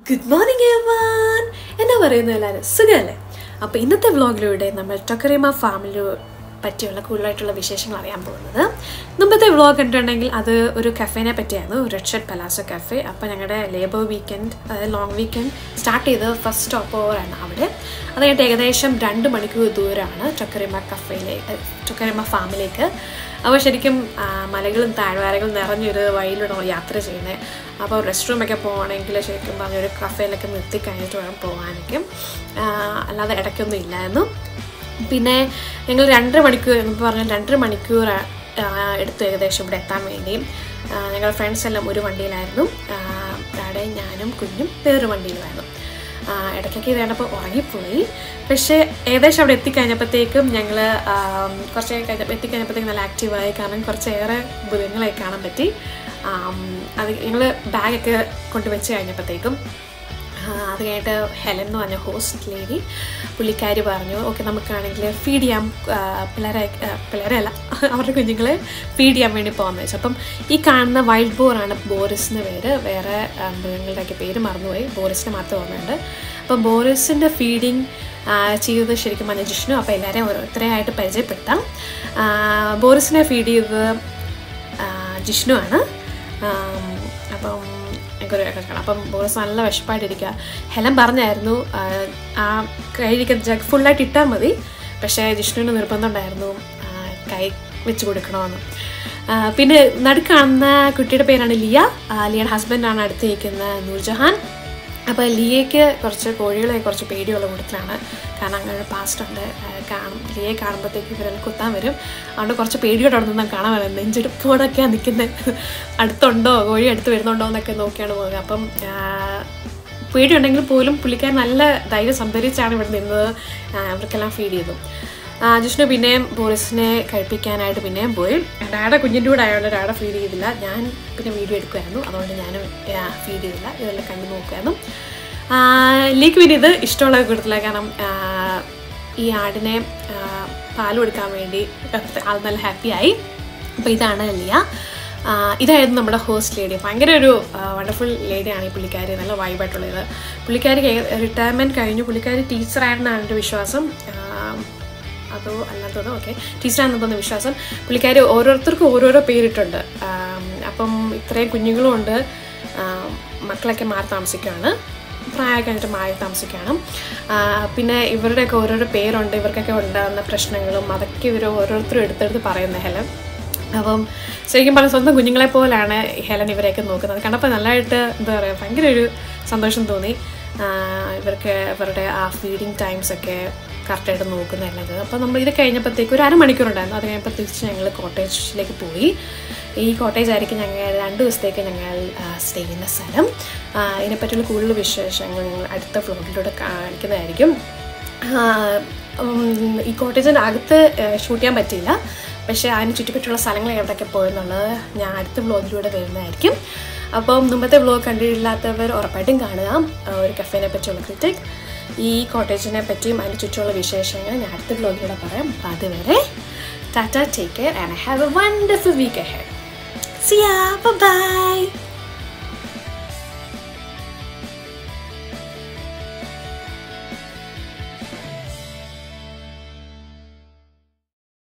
good morning എവാൻ എന്നാ പറയുന്നു എല്ലാവരും സുഖമല്ലേ അപ്പോൾ ഇന്നത്തെ വ്ളോഗിലൂടെ നമ്മൾ ടൊക്കറിമ ഫാമിലി പറ്റിയുള്ള കൂടുതലായിട്ടുള്ള വിശേഷങ്ങൾ അറിയാൻ പോകുന്നത് മുമ്പത്തെ വ്ളോഗ് കണ്ടിട്ടുണ്ടെങ്കിൽ അത് ഒരു കഫേനെ പറ്റിയായിരുന്നു റെഡ് ഷർട്ട് പലാസോ കഫേ അപ്പോൾ ഞങ്ങളുടെ ലേബർ വീക്കെൻഡ് അതായത് ലോങ് വീക്കെൻഡ് സ്റ്റാർട്ട് ചെയ്ത് ഫസ്റ്റ് സ്റ്റോപ്പ് ഓവറാണ് അവിടെ അത് കഴിഞ്ഞിട്ട് ഏകദേശം രണ്ട് മണിക്കൂർ ദൂരമാണ് ടൊക്കറിമ കഫേയിലേക്ക് ടൊക്കറിമ ഫാമിലേക്ക് അപ്പോൾ ശരിക്കും ആ, മലകളും താഴ്വാരകളും നിറഞ്ഞൊരു വഴിയിലൂടെ നമ്മൾ യാത്ര ചെയ്യുന്നത് അപ്പോൾ റെസ്റ്റ് റൂമൊക്കെ പോകണമെങ്കിൽ ശരിക്കും പറഞ്ഞൊരു കഫേയിലൊക്കെ നിർത്തി കഴിഞ്ഞിട്ട് വേണം പോകാനൊക്കെ ആ, അല്ലാതെ ഇടയ്ക്കൊന്നും ഇല്ലായിരുന്നു പിന്നെ ഞങ്ങൾ രണ്ടര മണിക്കൂർ എന്ന് പറഞ്ഞാൽ രണ്ടര മണിക്കൂർ ആ, എടുത്തു ഏകദേശം ഇവിടെ എത്താൻ വേണ്ടി ആ, ഞങ്ങളുടെ ഫ്രണ്ട്സ് എല്ലാം ഒരു വണ്ടിയിലായിരുന്നു ആ, ഡാഡേ ഞാനും കുഞ്ഞും വേറൊരു വണ്ടിയിലുമായിരുന്നു ആ, ഇടയ്ക്കൊക്കെ ഇത് കണ്ടപ്പോൾ ഉറങ്ങിപ്പോയി പക്ഷേ ഏകദേശം അവിടെ എത്തിക്കഴിഞ്ഞപ്പോഴത്തേക്കും ഞങ്ങൾ കുറച്ച് കഴിഞ്ഞ എത്തിക്കഴിഞ്ഞപ്പോഴത്തേക്കും നല്ല ആക്റ്റീവായി കാരണം കുറച്ചേറെ മൃഗങ്ങളെ കാണാൻ പറ്റി ആം, അത് ഞങ്ങൾ ബാഗൊക്കെ കൊണ്ട് വെച്ച് കഴിഞ്ഞപ്പോഴത്തേക്കും ആ, അത് കഴിഞ്ഞിട്ട് ഹെലൻ എന്ന് പറഞ്ഞ ഹോസ്റ്റ് ലേഡി പുള്ളിക്കാരി പറഞ്ഞു ഓക്കെ നമുക്കാണെങ്കിൽ ഫീഡ് ചെയ്യാം ആ, പിള്ളേരെ ആ, പിള്ളേരെ അല്ല അവരുടെ കുഞ്ഞുങ്ങളെ ഫീഡ് ചെയ്യാൻ വേണ്ടി പോകുന്നത് വെച്ചു അപ്പം ഈ കാണുന്ന വൈൽഡ് ബോറാണ് ബോറിസ് എന്ന് പേര് വേറെ ആ, മൃഗങ്ങളുടെയൊക്കെ പേര് മറന്നുപോയി ബോറിസിന് മാത്രം ഓർമ്മയുണ്ട് അപ്പം ബോറിസിൻ്റെ ഫീഡിങ് ചെയ്തത് ശരിക്കും പറഞ്ഞ ജിഷ്ണു അപ്പോൾ എല്ലാവരെയും ഓരോരുത്തരെയായിട്ട് പരിചയപ്പെടുത്താം ആ, ബോറിസിനെ ഫീഡ് ചെയ്തത് ആ, ജിഷ്ണു ആണ് ആം, അപ്പം എനിക്കൊരു കാണാം അപ്പം ബോറിസ് നല്ല വിശപ്പായിട്ടിരിക്കുക ഹെലൻ പറഞ്ഞായിരുന്നു ആ, ആ കയ്യിരിക്കുന്ന ജഗ് ഫുള്ളായിട്ട് ഇട്ടാൽ മതി പക്ഷേ ജിഷ്ണുവിന് നിർബന്ധം ഉണ്ടായിരുന്നു ആ, കൈ വെച്ച് കൊടുക്കണമെന്ന് ആ, പിന്നെ നടുക്കാണുന്ന കുട്ടിയുടെ പേരാണ് ലിയ ആ, ലിയയുടെ ഹസ്ബൻഡാണ് അടുത്ത് നിൽക്കുന്ന നൂർജഹാൻ അപ്പോൾ ലിയയ്ക്ക് കുറച്ച് കോഴികളെ കുറച്ച് പേടിയുള്ള കൂട്ടത്തിലാണ് കാരണം അങ്ങനെ ഒരു പാസ്റ്റ് ഉണ്ട് ആ, കാണും ലിയയെ കാണുമ്പോഴത്തേക്ക് ഇവരെല്ലാം കുത്താൻ വരും അതുകൊണ്ട് കുറച്ച് പേടിയോടെ അവിടെ നിന്ന് കാണാൻ വരും നെഞ്ചെടുപ്പോടൊക്കെയാണ് നിൽക്കുന്നത് അടുത്തുണ്ടോ കോഴി അടുത്ത് വരുന്നുണ്ടോ എന്നൊക്കെ നോക്കിയാണ് പോകുക അപ്പം ആ, പേടിയുണ്ടെങ്കിൽ പോലും പുള്ളിക്കാരൻ നല്ല ധൈര്യം സംഭരിച്ചാണ് ഇവിടെ നിന്നത് ആ, അവർക്കെല്ലാം ഫീഡ് ചെയ്തു ആ, ജിഷ്ണു പിന്നെയും ബോറിസിനെ കഴിപ്പിക്കാനായിട്ട് പിന്നെയും പോയി ഡാഡ കുഞ്ഞിൻ്റെ കൂടെ ആയതുകൊണ്ട് ഡാഡ ഫീഡ് ചെയ്തില്ല ഞാൻ പിന്നെ വീഡിയോ എടുക്കുമായിരുന്നു അതുകൊണ്ട് ഞാനും ഫീഡ് ചെയ്തില്ല ഇതെല്ലാം കണ്ടു നോക്കുമായിരുന്നു ആ, ലീക്ക് പിന്നെ ഇത് ഇഷ്ടമുള്ള കൂട്ടത്തില്ല കാരണം ആ, ഈ ആടിനെ ആ, പാൽ കൊടുക്കാൻ വേണ്ടി ആൾ നല്ല ഹാപ്പിയായി അപ്പോൾ ഇതാണ് ലിയ ആ, ഇതായിരുന്നു നമ്മുടെ ഹോസ്റ്റ് ലേഡി ഭയങ്കര ഒരു വണ്ടർഫുൾ ലേഡിയാണ് ഈ പുള്ളിക്കാരി നല്ല വൈബായിട്ടുള്ളത് പുള്ളിക്കാരി റിട്ടയർമെൻറ്റ് കഴിഞ്ഞു പുള്ളിക്കാരി ടീച്ചറായിരുന്നാണ് എൻ്റെ വിശ്വാസം ആ, അതോ അല്ലാത്തതോ ഓക്കെ ടീച്ചറാണെന്ന് തോന്നുന്ന വിശ്വാസം പുള്ളിക്കാരി ഓരോരുത്തർക്കും ഓരോരോ പേരിട്ടുണ്ട് ആം, അപ്പം ഇത്രയും കുഞ്ഞുങ്ങളും ഉണ്ട് ആം, മക്കളൊക്കെ മാറി താമസിക്കുകയാണ് പ്രായമൊക്കെ കഴിഞ്ഞിട്ട് മാറി താമസിക്കുകയാണ് ആ, പിന്നെ ഇവരുടെയൊക്കെ ഓരോരോ പേരുണ്ട് ഇവർക്കൊക്കെ ഉണ്ടാകുന്ന പ്രശ്നങ്ങളും അതൊക്കെ ഇവർ ഓരോരുത്തരും എടുത്തെടുത്ത് പറയുന്ന ഹെലൻ അപ്പം ശരിക്കും പറഞ്ഞാൽ സ്വന്തം കുഞ്ഞുങ്ങളെ പോലാണ് ഹെലൻ ഇവരെയൊക്കെ നോക്കുന്നത് കണ്ടപ്പോൾ നല്ലതായിട്ട് എന്താ പറയുക ഭയങ്കര ഒരു സന്തോഷം തോന്നി ആ, ഇവർക്ക് ഇവരുടെ ആ ഫീഡിങ് ടൈംസ് ഒക്കെ കറക്റ്റായിട്ട് നോക്കുന്നതല്ല ഇത് അപ്പോൾ നമ്മൾ ഇത് കഴിഞ്ഞപ്പോഴത്തേക്ക് ഒരു അരമണിക്കൂർ ഉണ്ടായിരുന്നു അത് കഴിഞ്ഞപ്പോൾ തിരിച്ച് ഞങ്ങൾ കോട്ടേജിലേക്ക് പോയി ഈ കോട്ടേജ് ആയിരിക്കും ഞങ്ങൾ രണ്ട് ദിവസത്തേക്ക് ഞങ്ങൾ സ്റ്റേ ചെയ്യുന്ന സ്ഥലം ആ, ഇതിനെപ്പറ്റിയുള്ള കൂടുതൽ വിശേഷങ്ങൾ ഞങ്ങൾ അടുത്ത വ്ലോഗിലൂടെ കാണിക്കുന്നതായിരിക്കും ആ, ഉം, ഈ കോട്ടേജിൻ്റെ അകത്ത് ഷൂട്ട് ചെയ്യാൻ പറ്റിയില്ല പക്ഷേ അതിന് ചുറ്റിപ്പറ്റിയുള്ള സ്ഥലങ്ങൾ എവിടെയൊക്കെ പോയെന്നുള്ളത് ഞാൻ അടുത്ത വ്ലോഗിലൂടെ വരുന്നതായിരിക്കും അപ്പം മുമ്പത്തെ വ്ലോഗ് കണ്ടിട്ടില്ലാത്തവർ ഉറപ്പായിട്ടും കാണുക ആ, ഒരു കഫേനെ പറ്റിയുള്ള ക്രിറ്റിക് ഈ കോട്ടേജിനെ പറ്റിയും അതിന് ചുറ്റുമുള്ള വിശേഷങ്ങൾ ഞാൻ അടുത്ത വ്ലോഗിലൂടെ പറയാം അപ്പം അതുവരെ tata take care and have a wonderful week ahead see ya by